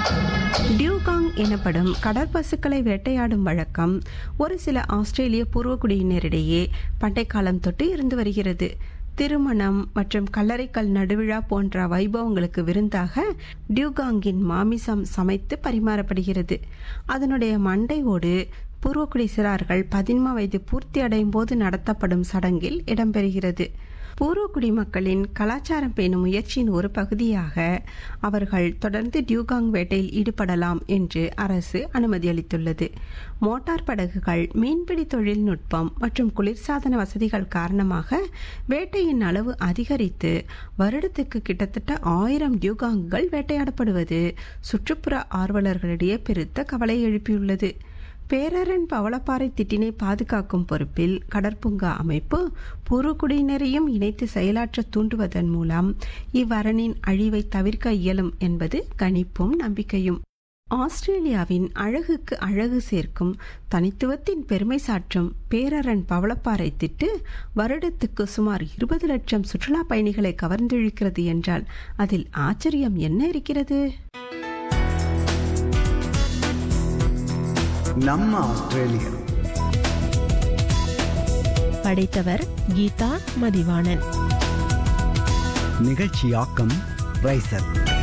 dugong எனப்படும் கடற்பசுக்களை வேட்டையாடும் வழக்கம் ஒரு சில ஆஸ்திரேலிய பூர்வகுடியினரிடையே பண்டை காலம் தொட்டு இருந்து வருகிறது திருமணம் மற்றும் கல்லறைக்கல் நடுவிழா போன்ற வைபவங்களுக்கு விருந்தாக டியூகாங்கின் மாமிசம் சமைத்து பரிமாறப்படுகிறது அதனுடைய மண்டையோடு பூர்வக்குடி சிறார்கள் பதின்ம வயது பூர்த்தி அடையும் போது நடத்தப்படும் சடங்கில் இடம்பெறுகிறது பூர்வக்குடி மக்களின் கலாச்சாரம் பேணும் முயற்சியின் ஒரு பகுதியாக அவர்கள் தொடர்ந்து டியூகாங் வேட்டையில் ஈடுபடலாம் என்று அரசு அனுமதி அளித்துள்ளது மோட்டார் படகுகள் மீன்பிடி தொழில்நுட்பம் மற்றும் குளிர்சாதன வசதிகள் காரணமாக வேட்டையின் அளவு அதிகரித்து வருடத்துக்கு கிட்டத்தட்ட ஆயிரம் டியூகாங்குகள் வேட்டையாடப்படுவது சுற்றுப்புற ஆர்வலர்களிடையே பெருத்த கவலை எழுப்பியுள்ளது பேரரன் பவளப்பாறை திட்டினை பாதுகாக்கும் பொறுப்பில் கடற்பூங்கா அமைப்பு பூர்வக்குடியினரையும் இணைத்து செயலாற்ற தூண்டுவதன் மூலம் இவ்வரணின் அழிவை தவிர்க்க இயலும் என்பது கணிப்பும் நம்பிக்கையும் ஆஸ்திரேலியாவின் அழகுக்கு அழகு சேர்க்கும் தனித்துவத்தின் பெருமை சாற்றும் பேரரண் பவளப்பாறை திட்டு வருடத்துக்கு சுமார் இருபது லட்சம் சுற்றுலா பயணிகளை கவர்ந்திழுக்கிறது என்றால் அதில் ஆச்சரியம் என்ன இருக்கிறது நம்ம ஆஸ்திரேலியா படைத்தவர் கீதா மதிவாணன் நிகழ்ச்சியாக்கம் ரைசர்